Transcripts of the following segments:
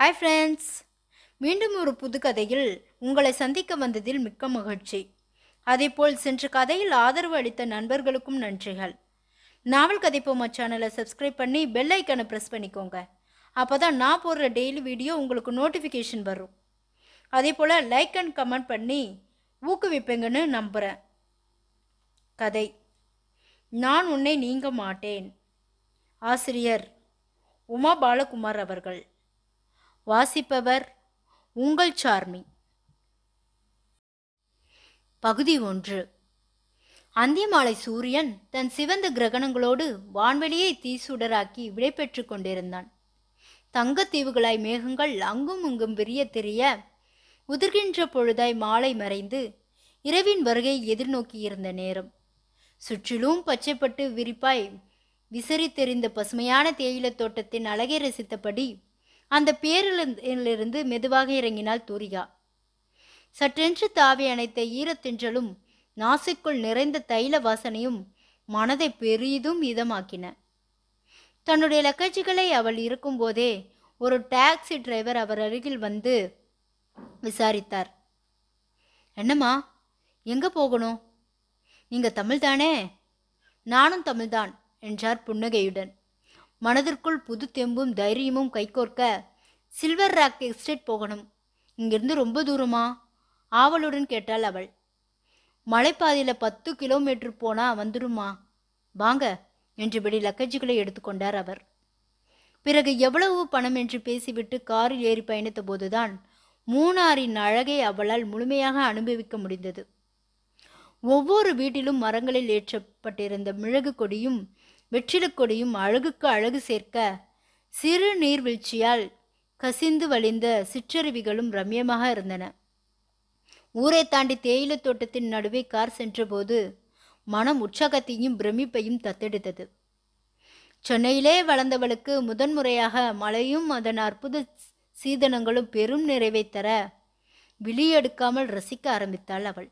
hi friends மீண்டும் ஒரு புது கதையில் உங்களை சந்திக்க வந்ததில் மிக்க மகிழ்ச்சி அதேபோல் சென்ற கதையில் ஆதரவு அளித்த நண்பர்களுக்கும் நன்றிகள் நாவல் கதைப்போமா சேனலை சப்ஸ்கிரைப் பண்ணி பெல் ஐக்கனை ப்ரெஸ் பண்ணிக்கோங்க அப்போ தான் நான் போடுற டெய்லி வீடியோ உங்களுக்கு நோட்டிஃபிகேஷன் வரும் அதே போல் லைக் அண்ட் கமெண்ட் பண்ணி ஊக்குவிப்பீங்கன்னு நம்புகிறேன் கதை நான் உன்னை நீங்க மாட்டேன் ஆசிரியர் உமா பாலகுமார் அவர்கள் வாசிப்பவர் உங்கள் சார்மி பகுதி ஒன்று அந்தியமாலை சூரியன் தன் சிவந்த கிரகணங்களோடு வான்வெளியை தீசுடராக்கி விடைபெற்று கொண்டிருந்தான் தங்கத்தீவுகளாய் மேகங்கள் அங்கும் இங்கும் விரிய தெரிய உதிர்கின்ற பொழுதாய் மாலை மறைந்து இரவின் வருகை எதிர்நோக்கியிருந்த நேரம் சுற்றிலும் பச்சைப்பட்டு விரிப்பாய் விசிறித்தெறிந்த பசுமையான தேயிலத் தோட்டத்தின் அழகை ரசித்தபடி அந்த பேரிலிருந்து மெதுவாக இறங்கினாள் தூரிகா சற்றென்று தாவி அணைத்த ஈரத்தென்றலும் நாசிக்குள் நிறைந்த தைல வாசனையும் மனதை பெரிதும் இதமாக்கின தன்னுடைய லக்கேஜுகளை அவள் இருக்கும்போதே ஒரு டாக்ஸி டிரைவர் அவர் அருகில் வந்து விசாரித்தார் என்னம்மா எங்கே போகணும் நீங்கள் தமிழ் தானே நானும் தமிழ்தான் என்றார் புன்னகையுடன் மனதிற்குள் புது தெம்பும் தைரியமும் கைகோர்க்க சில்வர் ராக் எஸ்டேட் போகணும் இங்கிருந்து ரொம்ப தூரமா ஆவலுடன் கேட்டாள் அவள் மலைப்பாதையில் பத்து கிலோமீட்டர் போனா வந்துடுமா வாங்க என்றபடி லக்கேஜுகளை எடுத்துக்கொண்டார் அவர் பிறகு எவ்வளவு பணம் என்று பேசிவிட்டு காரில் ஏறி பயணித்த போதுதான் மூணாரின் அழகை அவளால் முழுமையாக அனுபவிக்க முடிந்தது ஒவ்வொரு வீட்டிலும் மரங்களில் ஏற்றப்பட்டிருந்த மிளகு கொடியும் வெற்றிலக் கொடியும் அழகுக்கு அழகு சேர்க்க சிறு நீர்வீழ்ச்சியால் கசிந்து வழிந்த சிற்றருவிகளும் ரம்யமாக இருந்தன ஊரை தாண்டி தேயிலைத் தோட்டத்தின் நடுவே கார் சென்றபோது மனம் உற்சாகத்தையும் பிரமிப்பையும் தத்தெடுத்தது சென்னையிலே வளர்ந்தவளுக்கு முதன்முறையாக மழையும் அதன் அற்புத சீதனங்களும் பெரும் நிறைவை தர விழியெடுக்காமல் ரசிக்க ஆரம்பித்தாள் அவள்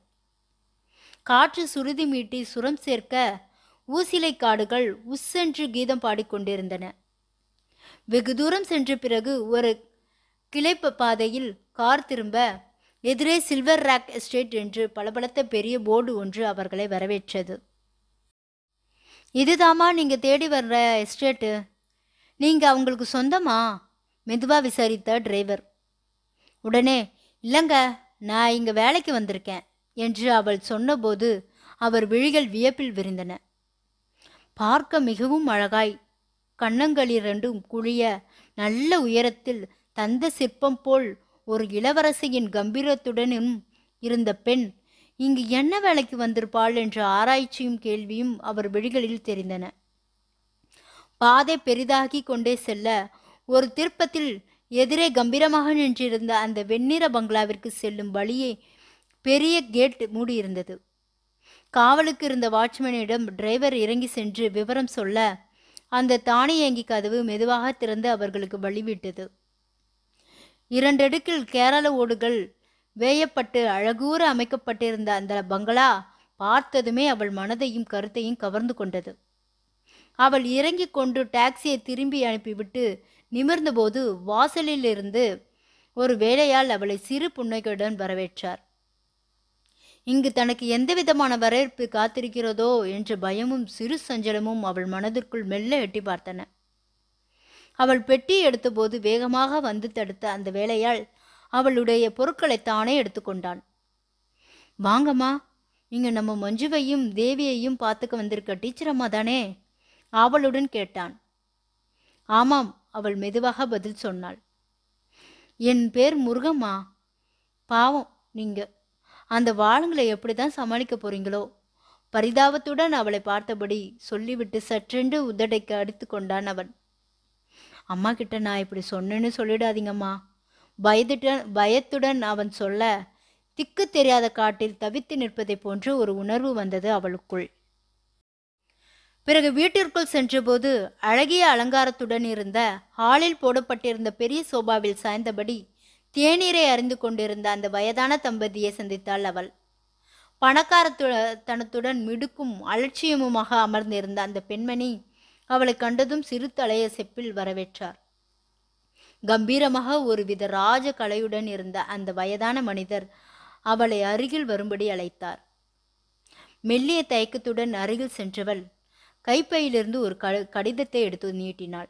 காற்று சுருதி மீட்டி சுரம் சேர்க்க ஊசிலை காடுகள் உஸ்ஸென்று கீதம் பாடிக்கொண்டிருந்தன வெகு தூரம் சென்ற பிறகு ஒரு கிளைப்ப பாதையில் கார் திரும்ப எதிரே சில்வர் ராக் எஸ்டேட் என்று பளபளத்த பெரிய போர்டு ஒன்று அவர்களை வரவேற்றது இதுதாம்மா நீங்கள் தேடி வர்ற எஸ்டேட்டு நீங்கள் அவங்களுக்கு சொந்தமா மெதுவாக விசாரித்த டிரைவர் உடனே இல்லைங்க நான் இங்கே வேலைக்கு வந்திருக்கேன் என்று அவள் சொன்னபோது அவர் விழிகள் வியப்பில் விரிந்தன பார்க்க மிகவும் அழகாய் கண்ணங்களிரண்டும் குழிய நல்ல உயரத்தில் தந்த சிற்பம் போல் ஒரு இளவரசியின் கம்பீரத்துடனும் இருந்த பெண் இங்கு என்ன வேலைக்கு வந்திருப்பாள் என்ற ஆராய்ச்சியும் கேள்வியும் அவர் விழிகளில் தெரிந்தன பாதை பெரிதாகி கொண்டே செல்ல ஒரு திருப்பத்தில் எதிரே கம்பீரமாக நின்றிருந்த அந்த வெண்ணிற பங்களாவிற்கு செல்லும் வழியை பெரிய கேட் மூடியிருந்தது காவலுக்கு இருந்த வாட்ச்மேனிடம் டிரைவர் இறங்கி சென்று விவரம் சொல்ல அந்த தானியங்கி கதவு மெதுவாக திறந்து அவர்களுக்கு வழிவிட்டது இரண்டடுக்கில் கேரள ஓடுகள் வேயப்பட்டு அழகூற அமைக்கப்பட்டிருந்த அந்த பங்களா பார்த்ததுமே அவள் மனதையும் கருத்தையும் கவர்ந்து கொண்டது அவள் இறங்கி கொண்டு டாக்ஸியை திரும்பி அனுப்பிவிட்டு நிமிர்ந்தபோது வாசலிலிருந்து ஒரு வேலையால் அவளை சிறு புன்னகையுடன் வரவேற்றார் இங்கு தனக்கு எந்த விதமான வரவேற்பு காத்திருக்கிறதோ என்ற பயமும் சிறு சஞ்சலமும் அவள் மனதிற்குள் மெல்ல எட்டி பார்த்தன அவள் பெட்டி எடுத்தபோது வேகமாக வந்து தடுத்த அந்த வேலையால் அவளுடைய பொருட்களை தானே எடுத்துக்கொண்டான் வாங்கம்மா இங்க நம்ம மஞ்சுவையும் தேவியையும் பார்த்துக்க வந்திருக்க டீச்சர் அம்மா தானே ஆவலுடன் கேட்டான் ஆமாம் அவள் மெதுவாக பதில் சொன்னாள் என் பேர் முருகம்மா பாவம் நீங்க அந்த வாளுங்களை எப்படி தான் சமாளிக்க போறீங்களோ பரிதாபத்துடன் அவளை பார்த்தபடி சொல்லிவிட்டு சற்றென்று உதடைக்கு அடித்து கொண்டான் அவன் அம்மா கிட்ட நான் இப்படி சொன்னேன்னு சொல்லிடாதீங்கம்மா பயத்துடன் பயத்துடன் அவன் சொல்ல திக்கு தெரியாத காட்டில் தவித்து நிற்பதைப் போன்று ஒரு உணர்வு வந்தது அவளுக்குள் பிறகு வீட்டிற்குள் சென்றபோது அழகிய அலங்காரத்துடன் இருந்த ஹாலில் போடப்பட்டிருந்த பெரிய சோபாவில் சாய்ந்தபடி தேநீரை அறிந்து கொண்டிருந்த அந்த வயதான தம்பதியை சந்தித்தாள் அவள் பணக்காரத்து தனத்துடன் மிடுக்கும் அலட்சியமுமாக அமர்ந்திருந்த அந்த பெண்மணி அவளை கண்டதும் சிறு தலைய செப்பில் வரவேற்றார் கம்பீரமாக ஒருவித ராஜ கலையுடன் இருந்த அந்த வயதான மனிதர் அவளை அருகில் வரும்படி அழைத்தார் மெல்லிய தயக்கத்துடன் அருகில் சென்றவள் கைப்பையிலிருந்து ஒரு க கடிதத்தை எடுத்து நீட்டினாள்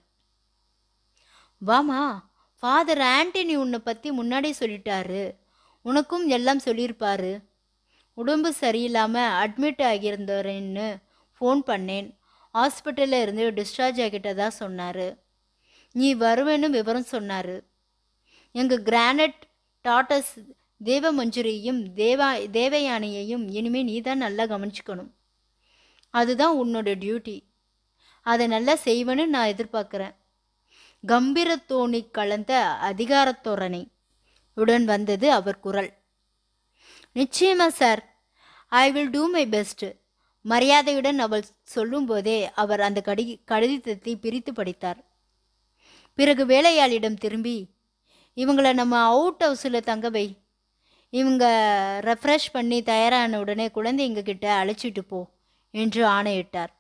வாமா ஃபாதர் ஆண்டனி உன்னை பற்றி முன்னாடி சொல்லிட்டாரு உனக்கும் எல்லாம் சொல்லியிருப்பாரு உடம்பு சரியில்லாமல் அட்மிட் ஆகியிருந்தேன்னு ஃபோன் பண்ணேன் ஹாஸ்பிட்டலில் இருந்து டிஸ்சார்ஜ் ஆகிட்டதா சொன்னார் நீ வருவேன்னு விவரம் சொன்னார் எங்கள் கிரானைட் டாட்டஸ் தேவமஞ்சுரியையும் தேவா தேவயானையையும் இனிமேல் நீ தான் நல்லா கவனிச்சுக்கணும் அதுதான் உன்னோட டியூட்டி அதை நல்லா செய்வேன்னு நான் எதிர்பார்க்குறேன் கம்பீரத்தோணி கலந்த அதிகாரத்தோரணை உடன் வந்தது அவர் குரல் நிச்சயமா sir I will do my best மரியாதையுடன் அவள் சொல்லும்போதே அவர் அந்த கடி கடிதத்தை பிரித்து படித்தார் பிறகு வேலையாளிடம் திரும்பி இவங்களை நம்ம அவுட் ஹவுஸில் தங்க வை இவங்க ரெஃப்ரெஷ் பண்ணி தயாரான உடனே குழந்தைங்க கிட்ட அழைச்சிட்டு போ என்று ஆணையிட்டார்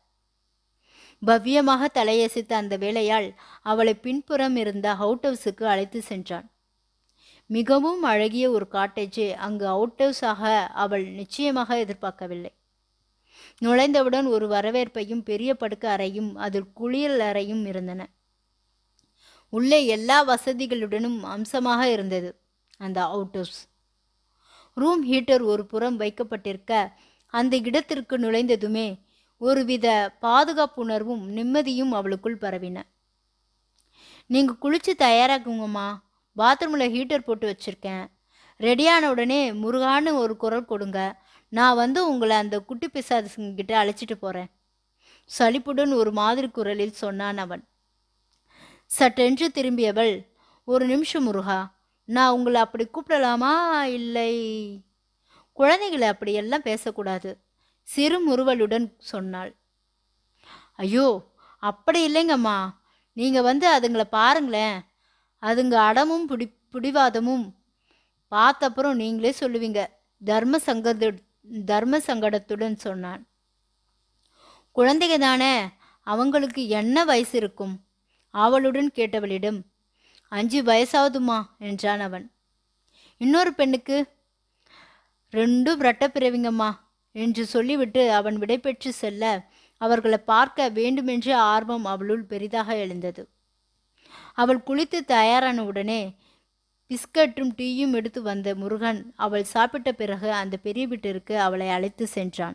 பவ்யமாக தலையசைத்த அந்த வேலையாள் அவளை பின்புறம் இருந்த அவுட் ஹவுஸுக்கு அழைத்து சென்றான் மிகவும் அழகிய ஒரு காட்டேஜை அங்கு அவுட் ஹவுஸாக அவள் நிச்சயமாக எதிர்பார்க்கவில்லை நுழைந்தவுடன் ஒரு வரவேற்பையும் பெரிய படுக்க அறையும் அதில் குளியல் அறையும் இருந்தன உள்ளே எல்லா வசதிகளுடனும் அம்சமாக இருந்தது அந்த அவுட் ஹவுஸ் ரூம் ஹீட்டர் ஒரு புறம் வைக்கப்பட்டிருக்க அந்த இடத்திற்கு நுழைந்ததுமே ஒருவித பாதுகாப்புணர்வும் நிம்மதியும் அவளுக்குள் பரவின நீங்கள் குளிச்சு தயாராகுங்கம்மா பாத்ரூமில் ஹீட்டர் போட்டு வச்சுருக்கேன் ரெடியான உடனே முருகான்னு ஒரு குரல் கொடுங்க நான் வந்து உங்களை அந்த குட்டி பிசாசுங்கிட்ட அழைச்சிட்டு போகிறேன் சலிப்புடன் ஒரு மாதிரி குரலில் சொன்னான் அவன் சட்டென்று திரும்பியவள் ஒரு நிமிஷம் முருகா நான் உங்களை அப்படி கூப்பிடலாமா இல்லை குழந்தைகளை அப்படியெல்லாம் பேசக்கூடாது சிறு முறுவலுடன் சொன்னாள் ஐயோ அப்படி இல்லைங்கம்மா நீங்கள் வந்து அதுங்களை பாருங்களேன் அதுங்க அடமும் பிடி பிடிவாதமும் பார்த்தப்புறம் நீங்களே சொல்லுவீங்க தர்ம சங்கத தர்ம சங்கடத்துடன் சொன்னான் குழந்தைங்க தானே அவங்களுக்கு என்ன வயசு இருக்கும் அவளுடன் கேட்டவளிடம் அஞ்சு வயசாவதுமா என்றான் அவன் இன்னொரு பெண்ணுக்கு ரெண்டும் ரெட்ட பிறவிங்கம்மா என்று சொல்லிவிட்டு அவன் விடைபெற்று செல்ல அவர்களை பார்க்க வேண்டுமென்ற ஆர்வம் அவளுள் பெரிதாக எழுந்தது அவள் குளித்து தயாரான உடனே பிஸ்கட்டும் டீயும் எடுத்து வந்த முருகன் அவள் சாப்பிட்ட பிறகு அந்த பெரிய வீட்டிற்கு அவளை அழைத்து சென்றான்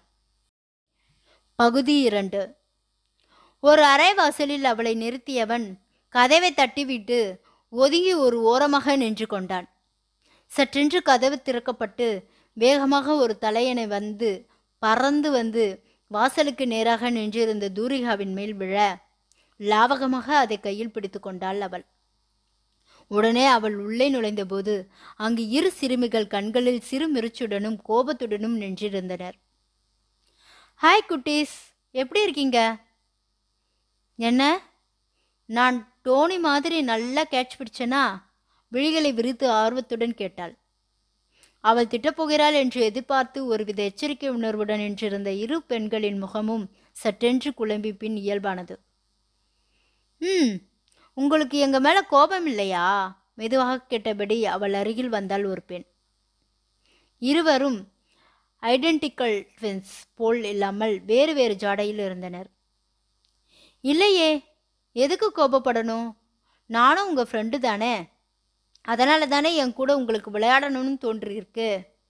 பகுதி இரண்டு ஒரு அரைவாசலில் அவளை நிறுத்தியவன் கதவை தட்டிவிட்டு ஒதுங்கி ஒரு ஓரமாக நின்று கொண்டான் சற்றென்று கதவு திறக்கப்பட்டு வேகமாக ஒரு தலையணை வந்து பறந்து வந்து வாசலுக்கு நேராக நின்றிருந்த தூரிகாவின் மேல் விழ லாவகமாக அதை கையில் பிடித்து கொண்டாள் அவள் உடனே அவள் உள்ளே நுழைந்தபோது அங்கு இரு சிறுமிகள் கண்களில் சிறு மிருச்சுடனும் கோபத்துடனும் நின்றிருந்தனர் ஹாய் குட்டீஸ் எப்படி இருக்கீங்க என்ன நான் டோனி மாதிரி நல்லா கேட்ச் பிடிச்சனா விழிகளை விரித்து ஆர்வத்துடன் கேட்டாள் அவள் திட்டப்போகிறாள் என்று எதிர்பார்த்து ஒருவித எச்சரிக்கை உணர்வுடன் நின்றிருந்த இரு பெண்களின் முகமும் சற்றென்று குழம்பி பின் இயல்பானது ம் உங்களுக்கு எங்க மேல கோபம் இல்லையா மெதுவாக கேட்டபடி அவள் அருகில் வந்தாள் ஒரு பெண் இருவரும் ஐடென்டிக்கல் ட்வின்ஸ் போல் இல்லாமல் வேறு வேறு ஜாடையில் இருந்தனர் இல்லையே எதுக்கு கோபப்படணும் நானும் உங்கள் ஃப்ரெண்டு தானே அதனால தானே என் கூட உங்களுக்கு விளையாடணும்னு தோன்றியிருக்கு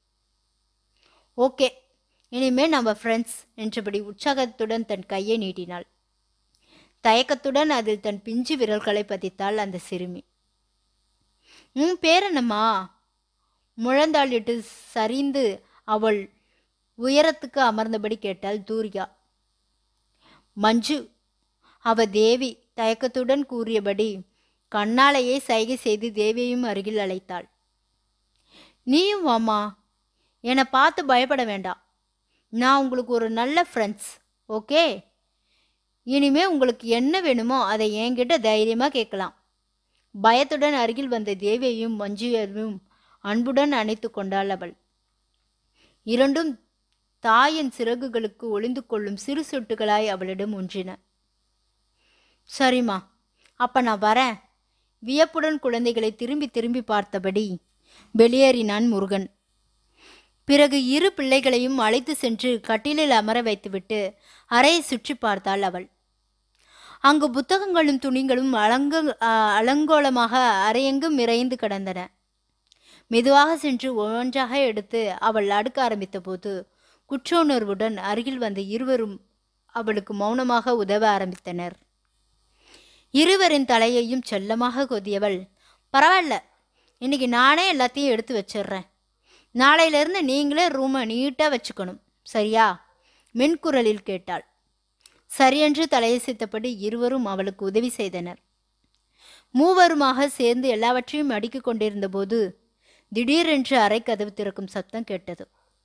ஓகே இனிமே நம்ம ஃப்ரெண்ட்ஸ் என்றபடி உற்சாகத்துடன் தன் கையை நீட்டினாள் தயக்கத்துடன் அதில் தன் பிஞ்சு விரல்களை பதித்தாள் அந்த சிறுமி உன் பேர் என்னம்மா முழந்தாளிட்டு சரிந்து அவள் உயரத்துக்கு அமர்ந்தபடி கேட்டாள் தூரிகா மஞ்சு அவ தேவி தயக்கத்துடன் கூறியபடி கண்ணாலேயே சைகை செய்து தேவியையும் அருகில் அழைத்தாள் நீயும் வாமா என்னை பார்த்து பயப்பட வேண்டாம் நான் உங்களுக்கு ஒரு நல்ல ஃப்ரெண்ட்ஸ் ஓகே இனிமே உங்களுக்கு என்ன வேணுமோ அதை என்கிட்ட தைரியமாக கேட்கலாம் பயத்துடன் அருகில் வந்த தேவியையும் மஞ்சுவையும் அன்புடன் அணைத்து கொண்டாள் அவள் இரண்டும் தாயின் சிறகுகளுக்கு ஒளிந்து கொள்ளும் சிறு சொட்டுகளாய் அவளிடம் ஒன்றின சரிம்மா அப்ப நான் வரேன் வியப்புடன் குழந்தைகளை திரும்பி திரும்பி பார்த்தபடி வெளியேறினான் முருகன் பிறகு இரு பிள்ளைகளையும் அழைத்து சென்று கட்டிலில் அமர வைத்துவிட்டு அறையை சுற்றி பார்த்தாள் அவள் அங்கு புத்தகங்களும் துணிகளும் அலங்க அ, அலங்கோலமாக அறையெங்கும் நிறைந்து கிடந்தன மெதுவாக சென்று ஒவ்வொன்றாக எடுத்து அவள் அடுக்க ஆரம்பித்த போது குற்றோணர்வுடன் அருகில் வந்த இருவரும் அவளுக்கு மௌனமாக உதவ ஆரம்பித்தனர் இருவரின் தலையையும் செல்லமாக கொதியவள் பரவாயில்ல இன்னைக்கு நானே எல்லாத்தையும் எடுத்து வச்சிடுறேன் நாளையிலிருந்து நீங்களே ரூமை நீட்டாக வச்சுக்கணும் சரியா மென்குரலில் கேட்டாள் சரியென்று தலையசைத்தபடி இருவரும் அவளுக்கு உதவி செய்தனர் மூவருமாக சேர்ந்து எல்லாவற்றையும் அடுக்கிக் கொண்டிருந்தபோது திடீரென்று அறை கதவு திறக்கும் சத்தம் கேட்டது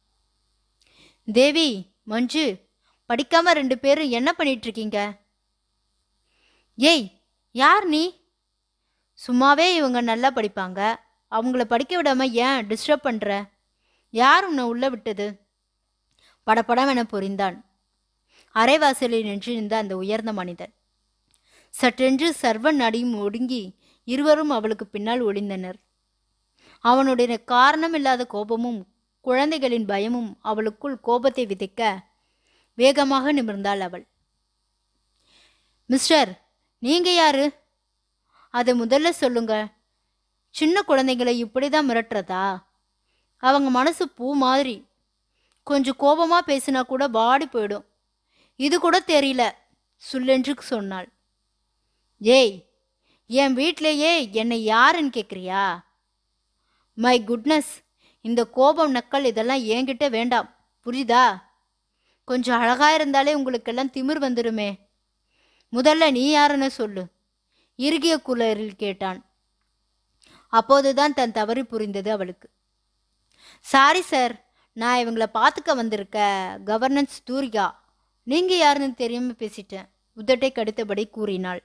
தேவி மஞ்சு படிக்காம ரெண்டு பேரும் என்ன பண்ணிட்டு இருக்கீங்க ஏய் யார் நீ சும்மாவே இவங்க நல்லா படிப்பாங்க அவங்கள படிக்க விடாம ஏன் டிஸ்டர்ப் பண்ற யார் உன்னை உள்ள விட்டது படபடவென பொறிந்தான் அரைவாசலில் நின்றிருந்த அந்த உயர்ந்த மனிதன் சற்றென்று சர்வ நடியும் ஒடுங்கி இருவரும் அவளுக்கு பின்னால் ஒளிந்தனர் அவனுடைய காரணமில்லாத கோபமும் குழந்தைகளின் பயமும் அவளுக்குள் கோபத்தை விதைக்க வேகமாக நிமிர்ந்தாள் அவள் மிஸ்டர் நீங்க யாரு அதை முதல்ல சொல்லுங்க சின்ன குழந்தைங்களை இப்படி தான் மிரட்டுறதா அவங்க மனசு பூ மாதிரி கொஞ்சம் கோபமா பேசினா கூட பாடி போயிடும் இது கூட தெரியல சொல்லென்று சொன்னாள் ஏய் என் வீட்டிலேயே என்னை யாருன்னு கேட்குறியா மை குட்னஸ் இந்த கோபம் நக்கல் இதெல்லாம் என்கிட்ட வேண்டாம் புரியுதா கொஞ்சம் அழகா இருந்தாலே உங்களுக்கெல்லாம் திமிர் வந்துடுமே முதல்ல நீ யாருன்னு சொல்லு இறுகிய குரலில் கேட்டான் அப்போதுதான் தன் தவறு புரிந்தது அவளுக்கு சாரி சார் நான் இவங்கள பார்த்துக்க வந்திருக்க கவர்னன்ஸ் தூரிகா நீங்க யாருன்னு தெரியாம பேசிட்டேன் உதட்டை கடித்தபடி கூறினாள்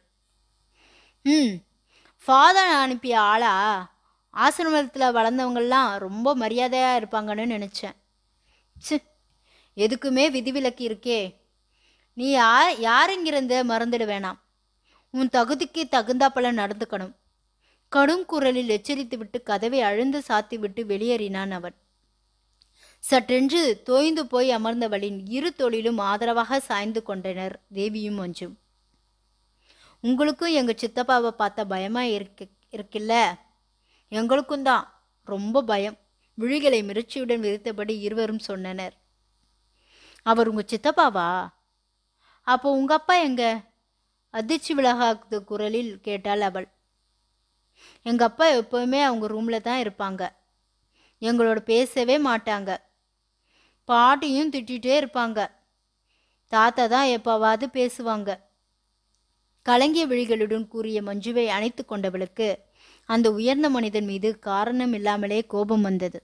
ம் ஃபாதர் அனுப்பிய ஆளா ஆசிரமத்தில் வளர்ந்தவங்கெல்லாம் ரொம்ப மரியாதையாக இருப்பாங்கன்னு நினச்சேன் சி எதுக்குமே விதிவிலக்கு இருக்கே நீ யா யாருங்கிறத மறந்துட வேணாம் உன் தகுதிக்கு தகுந்தாப்பல நடந்துக்கணும் கடும் குரலில் எச்சரித்துவிட்டு கதவை அழுந்து சாத்திவிட்டு வெளியேறினான் அவன் சற்றென்று தோய்ந்து போய் அமர்ந்தவளின் இரு தொழிலும் ஆதரவாக சாய்ந்து கொண்டனர் தேவியும் மஞ்சும் உங்களுக்கும் எங்க சித்தப்பாவை பார்த்த பயமா இருக்கு இருக்குல்ல எங்களுக்கும் தான் ரொம்ப பயம் விழிகளை மிரட்சியுடன் விரித்தபடி இருவரும் சொன்னனர் அவர் உங்க சித்தப்பாவா அப்போ உங்க அப்பா எங்க அதிர்ச்சி விலகாத குரலில் கேட்டாள் அவள் எங்க அப்பா எப்பவுமே அவங்க ரூம்ல தான் இருப்பாங்க எங்களோட பேசவே மாட்டாங்க பாட்டியும் திட்டிகிட்டே இருப்பாங்க தாத்தா தான் எப்பவாவது பேசுவாங்க கலங்கிய விழிகளுடன் கூறிய மஞ்சுவை அணைத்து கொண்டவளுக்கு அந்த உயர்ந்த மனிதன் மீது காரணம் இல்லாமலே கோபம் வந்தது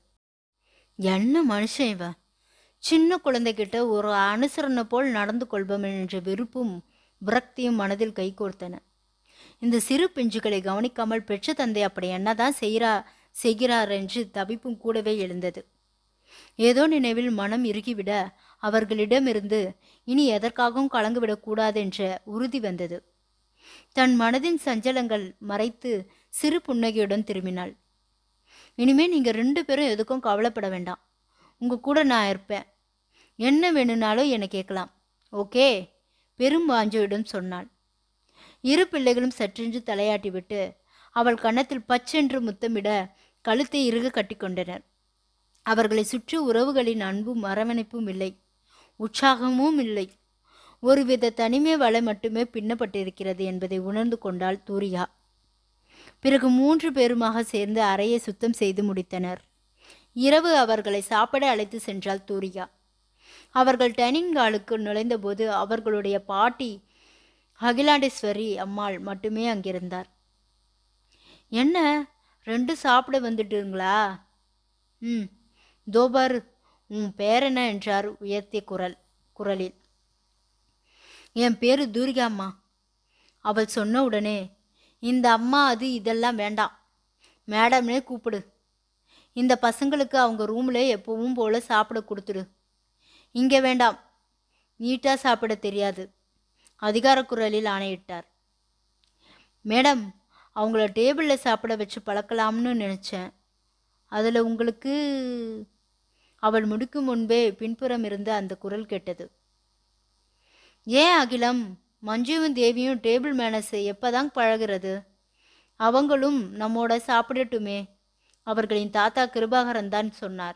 என்ன மனுஷன் இவன் சின்ன குழந்தைகிட்ட ஒரு அனுசரணை போல் நடந்து கொள்பவன் என்ற வெறுப்பும் விரக்தியும் மனதில் கைகோர்த்தன இந்த சிறு பிஞ்சுகளை கவனிக்காமல் பெற்ற தந்தை அப்படி என்னதான் செய்கிறா செய்கிறார் என்று தவிப்பும் கூடவே எழுந்தது ஏதோ நினைவில் மனம் இறுகிவிட அவர்களிடமிருந்து இனி எதற்காகவும் கலங்குவிடக்கூடாது என்ற உறுதி வந்தது தன் மனதின் சஞ்சலங்கள் மறைத்து சிறு புன்னகையுடன் திரும்பினாள் இனிமே நீங்க ரெண்டு பேரும் எதுக்கும் கவலைப்பட வேண்டாம் உங்க கூட நான் இருப்பேன் என்ன வேணும்னாலும் என்னை கேட்கலாம் ஓகே பெரும் வாஞ்சையுடன் சொன்னாள் இரு பிள்ளைகளும் சற்றென்று தலையாட்டிவிட்டு அவள் கன்னத்தில் பச்சென்று முத்தமிட கழுத்தை இறுக கட்டிக்கொண்டனர் அவர்களை சுற்றி உறவுகளின் அன்பும் அரவணைப்பும் இல்லை உற்சாகமும் இல்லை ஒருவித தனிமை வலை மட்டுமே பின்னப்பட்டிருக்கிறது என்பதை உணர்ந்து கொண்டாள் தூரியா பிறகு மூன்று பேருமாக சேர்ந்து அறையை சுத்தம் செய்து முடித்தனர் இரவு அவர்களை சாப்பிட அழைத்து சென்றாள் தூரியா அவர்கள் டைனிங் ஹாலுக்கு நுழைந்தபோது அவர்களுடைய பாட்டி அகிலாண்டேஸ்வரி அம்மாள் மட்டுமே அங்கிருந்தார் என்ன ரெண்டு சாப்பிட வந்துட்டுங்களா ம் தோபார் உன் பேர் என்ன என்றார் உயர்த்திய குரல் குரலில் என் பேரு தூரிகா அம்மா அவள் சொன்ன உடனே இந்த அம்மா அது இதெல்லாம் வேண்டாம் மேடம்னே கூப்பிடு இந்த பசங்களுக்கு அவங்க ரூமில் எப்பவும் போல சாப்பிட கொடுத்துடு இங்கே வேண்டாம் நீட்டாக சாப்பிட தெரியாது அதிகார குரலில் ஆணையிட்டார் மேடம் அவங்கள டேபிளில் சாப்பிட வச்சு பழக்கலாம்னு நினச்சேன் அதில் உங்களுக்கு அவள் முடிக்கும் முன்பே பின்புறம் இருந்து அந்த குரல் கேட்டது ஏன் அகிலம் மஞ்சுவும் தேவியும் டேபிள் மேனஸ் எப்போதான் பழகிறது அவங்களும் நம்மோட சாப்பிடட்டுமே அவர்களின் தாத்தா கிருபாகரன் தான் சொன்னார்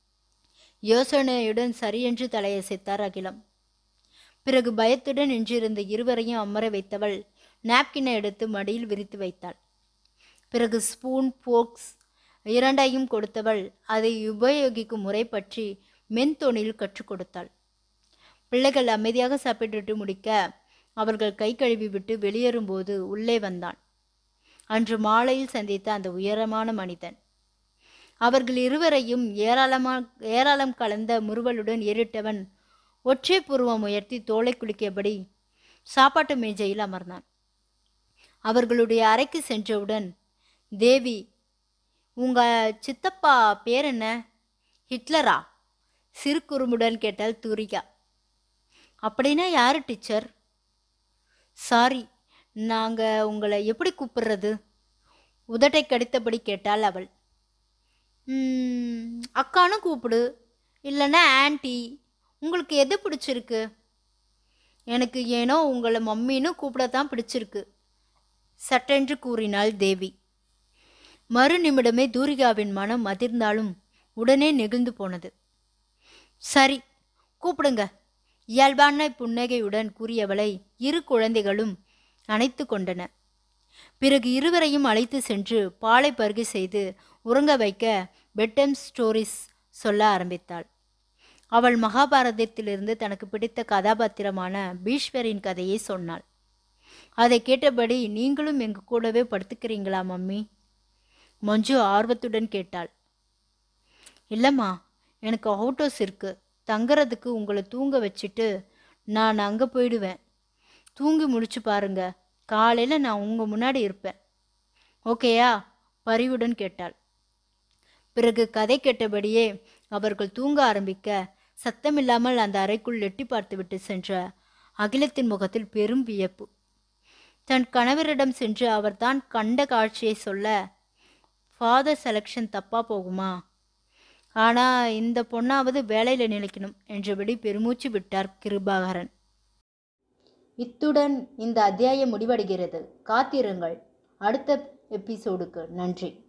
யோசனையுடன் சரியென்று தலையசைத்தார் அகிலம் பிறகு பயத்துடன் நின்றிருந்த இருவரையும் அமர வைத்தவள் நாப்கினை எடுத்து மடியில் விரித்து வைத்தாள் பிறகு ஸ்பூன் போக்ஸ் இரண்டையும் கொடுத்தவள் அதை உபயோகிக்கும் முறை பற்றி மென்தோணில் கற்றுக் கொடுத்தாள் பிள்ளைகள் அமைதியாக சாப்பிட்டுட்டு முடிக்க அவர்கள் கை கழுவி விட்டு வெளியேறும்போது உள்ளே வந்தான் அன்று மாலையில் சந்தித்த அந்த உயரமான மனிதன் அவர்கள் இருவரையும் ஏராளமா ஏராளம் கலந்த முறுவலுடன் ஏறிட்டவன் ஒற்றை புருவம் உயர்த்தி தோலை குலுக்கியபடி சாப்பாட்டு மேஜையில் அமர்ந்தான் அவர்களுடைய அறைக்கு சென்றவுடன் தேவி உங்க சித்தப்பா பேர் என்ன ஹிட்லரா சிறு குறும்புடன் கேட்டாள் தூரிகா அப்படின்னா யாரு டீச்சர் சாரி நாங்கள் உங்களை எப்படி கூப்பிடுறது உதட்டை கடித்தபடி கேட்டாள் அவள் "ம், அக்கான்னு கூப்பிடு இல்லைன்னா ஆன்ட்டி உங்களுக்கு எது பிடிச்சிருக்கு எனக்கு ஏனோ உங்களை மம்மின்னு கூப்பிடத்தான் பிடிச்சிருக்கு சட்டென்று கூறினாள் தேவி மறு நிமிடமே தூரிகாவின் மனம் அதிர்ந்தாலும் உடனே நெகிழ்ந்து போனது சரி கூப்பிடுங்க இயல்பான புன்னகையுடன் கூறியவளை இரு குழந்தைகளும் அணைத்து கொண்டன பிறகு இருவரையும் அழைத்து சென்று பாலை பருகி செய்து உறங்க வைக்க பெட்டம் ஸ்டோரிஸ் சொல்ல ஆரம்பித்தாள் அவள் மகாபாரதத்திலிருந்து தனக்கு பிடித்த கதாபாத்திரமான பீஷ்வரின் கதையை சொன்னாள் அதை கேட்டபடி நீங்களும் எங்க கூடவே படுத்துக்கிறீங்களா மம்மி மஞ்சு ஆர்வத்துடன் கேட்டாள் இல்லைம்மா எனக்கு அவுட் ஹவுஸ் இருக்கு தங்குறதுக்கு உங்களை தூங்க வச்சுட்டு நான் அங்கே போயிடுவேன் தூங்கி முடிச்சு பாருங்க காலையில் நான் உங்கள் முன்னாடி இருப்பேன் ஓகேயா பரிவுடன் கேட்டாள் பிறகு கதை கேட்டபடியே அவர்கள் தூங்க ஆரம்பிக்க சத்தமில்லாமல் அந்த அறைக்குள் எட்டி பார்த்துவிட்டு சென்ற அகிலத்தின் முகத்தில் பெரும் வியப்பு தன் கணவரிடம் சென்று அவர் தான் கண்ட காட்சியை சொல்ல ஃபாதர் செலெக்ஷன் தப்பா போகுமா ஆனா இந்த பொண்ணாவது வேலையில நிலைக்கணும் என்றபடி பெருமூச்சு விட்டார் கிருபாகரன் இத்துடன் இந்த அத்தியாயம் முடிவடைகிறது காத்திருங்கள் அடுத்த எபிசோடுக்கு நன்றி